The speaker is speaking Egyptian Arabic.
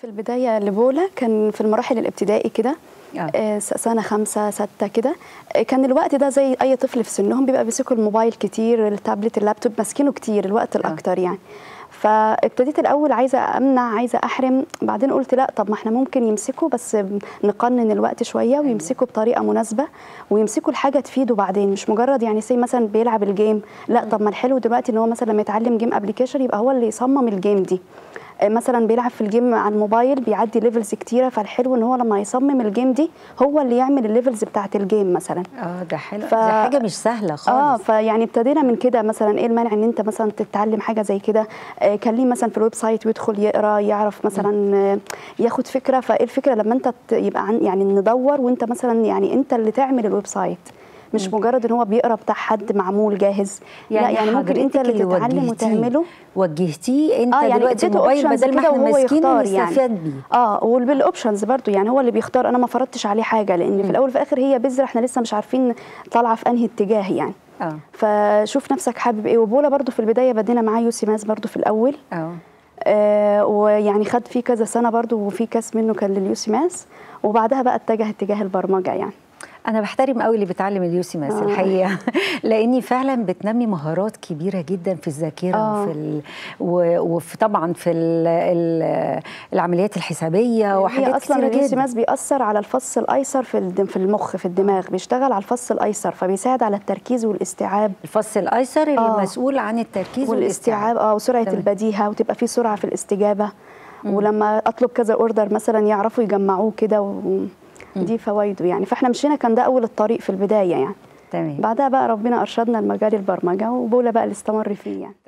في البداية لبولا كان في المراحل الابتدائي كده آه. آه، س- سنة خمسة ستة كده آه، كان الوقت ده زي أي طفل في سنهم بيبقى بيمسكوا الموبايل كتير التابلت اللابتوب ماسكينه كتير الوقت الأكتر يعني فابتديت الأول عايزة أمنع عايزة أحرم بعدين قلت لا طب ما احنا ممكن يمسكوا بس نقنن الوقت شوية ويمسكوا بطريقة مناسبة ويمسكوا الحاجة تفيده بعدين مش مجرد يعني سي مثلا بيلعب الجيم لا طب ما الحلو دلوقتي ان هو مثلا لما يتعلم جيم ابلكيشن يبقى هو اللي يصمم الجيم دي آه، مثلا بيلعب في الجيم على الموبايل بيعدي ليفلز كتيره فالحلو ان هو لما يصمم الجيم دي هو اللي يعمل الليفلز بتاعه الجيم مثلا اه ده حلو ف- دي حاجه مش سهله اه خالص فيعني ابتدينا من كده مثلا ايه المانع ان انت مثلا تتعلم حاجه زي كده آه كان ليه مثلا في الويب سايت ويدخل يقرا يعرف مثلا آه ياخد فكره فايه الفكره لما انت ت- يبقى عن يعني ندور وانت مثلا يعني انت اللي تعمل الويب سايت مش مجرد ان هو بيقرا بتاع حد معمول جاهز لا يعني ممكن انت حضرتك اللي تتعلم وجهتيه- وتعمله وجهتيه انت اه يعني دلوقتي اديته الموبايل اوبشنز بدل ما كده احنا وهو ماسكينه يختار يعني نستفاد بيه اه وبالاوبشنز برضو يعني هو اللي بيختار انا ما فرضتش عليه حاجه لان في الاول وفي الاخر هي بذره احنا لسه مش عارفين طالعه في انهي اتجاه يعني اه فشوف نفسك حابب ايه وبولا برضو في البدايه بدينا معاه يوسي ماس برضو في الاول اه آه ويعني خد فيه كذا سنه برضو وفي كاس منه كان لليوسي ماس وبعدها بقى اتجه اتجاه البرمجه يعني انا بحترم قوي اللي بيتعلم اليوسي ماس آه. الحقيقه لاني فعلا بتنمي مهارات كبيره جدا في الذاكره آه. وفي ال... و... وفي طبعا في ال... ال... العمليات الحسابيه هي وحاجات اصلا كتيره اليوسي جدا ماس بيأثر على الفص الايسر في الدم في المخ في الدماغ بيشتغل على الفص الايسر فبيساعد على التركيز والاستيعاب الفص الايسر آه. المسؤول عن التركيز والاستيعاب اه وسرعه تمام. البديهه وتبقى في سرعه في الاستجابه ولما اطلب كذا اوردر مثلا يعرفوا يجمعوه كده و... دي فوائده يعني فاحنا مشينا كان ده اول الطريق في البدايه يعني تمام بعدها بقى ربنا ارشدنا لمجال البرمجه وبولا بقى اللي استمر فيه يعني